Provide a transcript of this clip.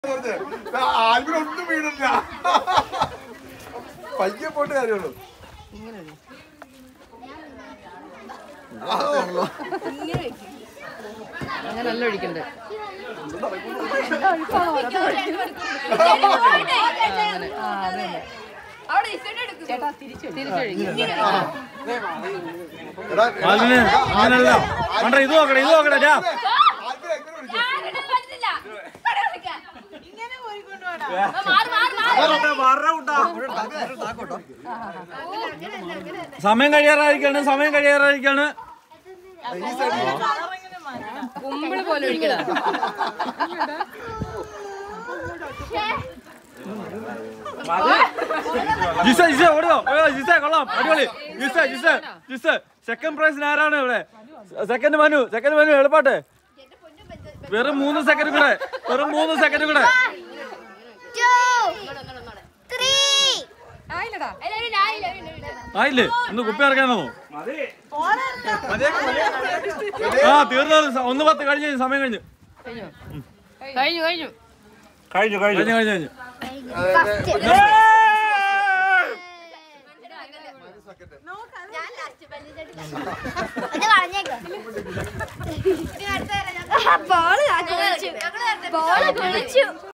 ആൽബിനൊന്നും വീടില്ല പയ്യെ പോയിട്ട് കാര്യമുള്ളൂ അങ്ങനല്ല ഒഴിക്കണ്ടേ തിരിച്ചൊഴിക്കും എടാ, അതിന് അങ്ങനല്ല വേണ്ട ഇത് നോക്കട്ടെ ഇത് നോക്കട്ടെ ഞാൻ ആൽബിൻ എങ്ങനെ വിളിക്കും? സമയം കഴിയാറായിരിക്കാണ് സമയം കഴിയാറായിരിക്കാണ് ഈ സൈഡിൽ കുമ്പിള് പോലെ ഒഴിക്കടാ ജിസ ജിസ ഓടിയോ ഓ, ജിസ കൊള്ളാം അടിപൊളി ജിസ ജിസ ജിസ സെക്കൻഡ് പ്രൈസിന് ആരാണ് ഇവിടെ സെക്കൻഡ് മനു സെക്കൻഡ് മനു എളുപ്പാട്ടെ വെറും മൂന്ന് സെക്കൻഡ് കൂടെ വെറും മൂന്ന് സെക്കൻഡ് കൂടെ ആയില്ലേ ഒന്ന് കുപ്പി ഇറക്കാനോ ആ തീർന്നു ഒന്ന് പത്ത് കഴിഞ്ഞു സമയം കഴിഞ്ഞു കഴിഞ്ഞു കഴിഞ്ഞു കഴിഞ്ഞു കഴിഞ്ഞു കഴിഞ്ഞു കഴിഞ്ഞു ബോള് ബോള് കുളിച്ചു